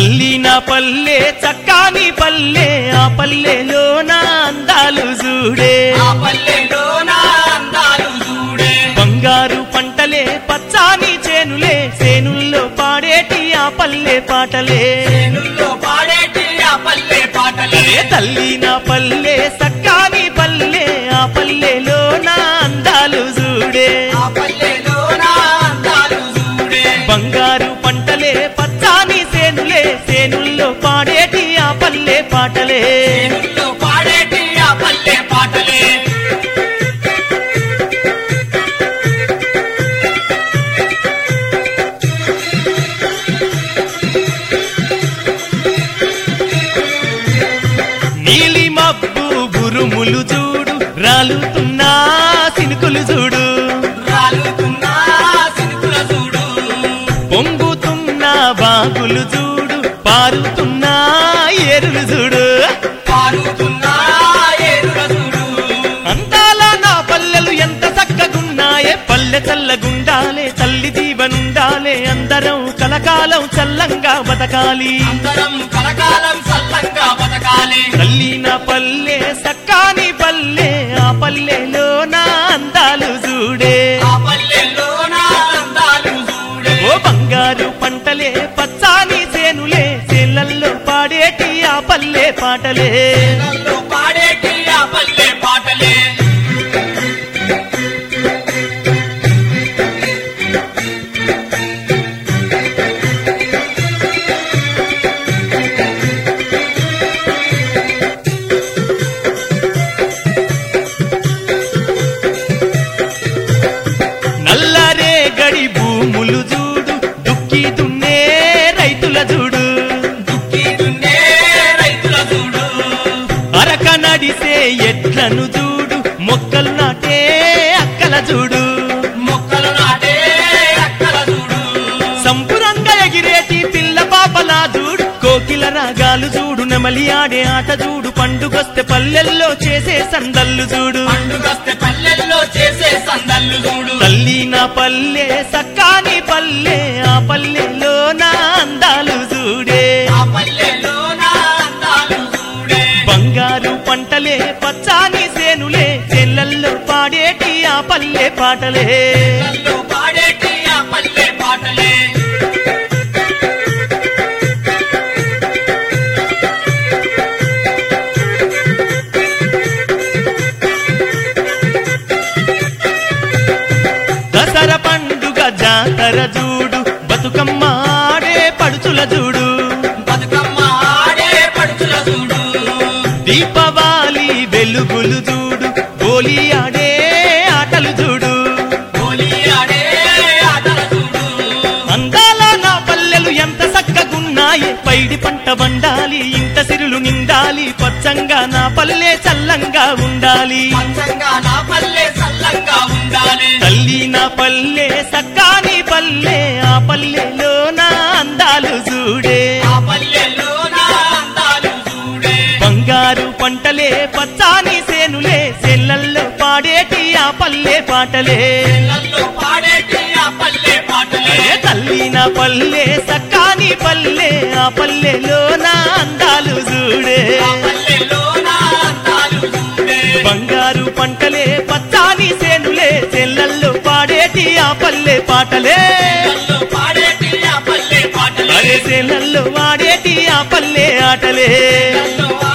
తల్లి నా పల్లె చక్కాని పల్లె ఆ పల్లెలో నా అందాలు చూడే ఆ పల్లెలో నా అందాలు చూడే బంగారు పంటలే పచ్చాని చేనులే సేనుల్లో పాడేటి ఆ పల్లె పాటలే చేనుల్లో పాడేటి ఆ పల్లె పాటలే ఏ తల్లి నా పల్లె సక్కాని పల్లె ఆ పల్లెలో నా అందాలు చూడే ఆ పల్లెలో నా అందాలు చూడే బంగారు పంటలే పచ్చాని సేనులే సేనుల్లో పాడేటి ఆ పల్లె పాటలే చేనుల్లో పాడేటి ఆ పల్లె పాటలే నీలి మబ్బు గురుములు చూడు రాలుతున్నా సినుకులు చూడు రాలుతున్నా సినుకుల చూడు పొంగుతున్న బాగులు చూడు పారుతున్నా ఏరులు చూడు పారుతున్నా ఏరుల చూడు అందాల నా పల్లెలు ఎంత చక్కగున్నాయే పల్లె చల్లగుండాలే తల్లి దీవనుండాలే అందరం కలకాలం చల్లంగా బతకాలి అందరం కలకాలం సల్లంగా బతకాలి తల్లి నా పల్లె సక్కాని పల్లె ఆ పల్లెలో నా అందాలు చూడే ఆ పల్లెలో నా అందాలు చూడే ఓ బంగారు పంటలే పచ్చాని సేనులే చేలల్లో పాడేటి ఆ పల్లె పాటలే నన్ను పాడేటి ఆ పల్లె పాటలే నల్లరే గడి భూములు చూడు దుక్కి దున్నే రైతుల చూడు దుక్కి దున్నే రైతుల చూడు అరక నడిసే ఎడ్లను చూడు మొక్కలు నాటే అక్కల చూడు మొక్కలు నాటే అక్కల చూడు సంపురంగా ఎగిరేటి పిల్ల పాపలా చూడు కోకిల రాగాలు చూడు నెమలి ఆడే ఆట చూడు పండుగొస్తే పల్లెల్లో చేసే సందల్లు చూడు పండుగస్తే పల్లెల్లో చేసే సందళ్ళు చూడు తల్లి నా పల్లె సక్కాని పల్లె ఆ పల్లెలో నా అందాలు చూడే ఆ పల్లెలో నా అందాలు చూడే బంగారు పంటలే పచ్చాని సేనులే చెల్లల్లో పాడేటి ఆ పల్లె పాటలే నన్ను పాడేటి ఆ పల్లె పాటలే దసర పండుగ జాతర చూడు బతుకమ్మ ఆడే పడుచుల చూడు బతుకమ్మ ఆడే పడుచుల చూడు దీపవాలి వెలుగులు చూడు గోలి ఆడే ఆటలు చూడు హోలీ ఆడే ఆటల చూడు అందాల నా పల్లెలు ఎంత చక్కగున్నాయి పైడి పంట వండాలి ఇంత సిరులు నిండాలి పచ్చంగా నా పల్లె చల్లంగా ఉండాలి పంచంగా నా పల్లె సల్లంగా ఉండాలి తల్లి నా పల్లె సక్కాని పల్లె ఆ పల్లెలో నా అందాలు చూడే ఆ పల్లెలో నా అందాలు చూడే బంగారు పంటలే పచ్చాని సేనులే సెల్లల్లో పాడేటి ఆ పల్లె పాటలే నన్ను పాడేటి ఆ పల్లె పాటలే ఏ తల్లి నా పల్లె సక్కాని పల్లె ఆ పల్లెలో నా అందాలు చూడే ఆ పల్లెలో నా అందాలు చూడే బంగారు పంటలే పచ్చాని సేనులే చెల్లల్లో పాడేటి ఆ పల్లె పాటలే నన్ను పాడేటి ఆ పల్లె పాటలే అరే సెల్లల్లో వాడేటి ఆ పల్లె ఆటలే నన్ను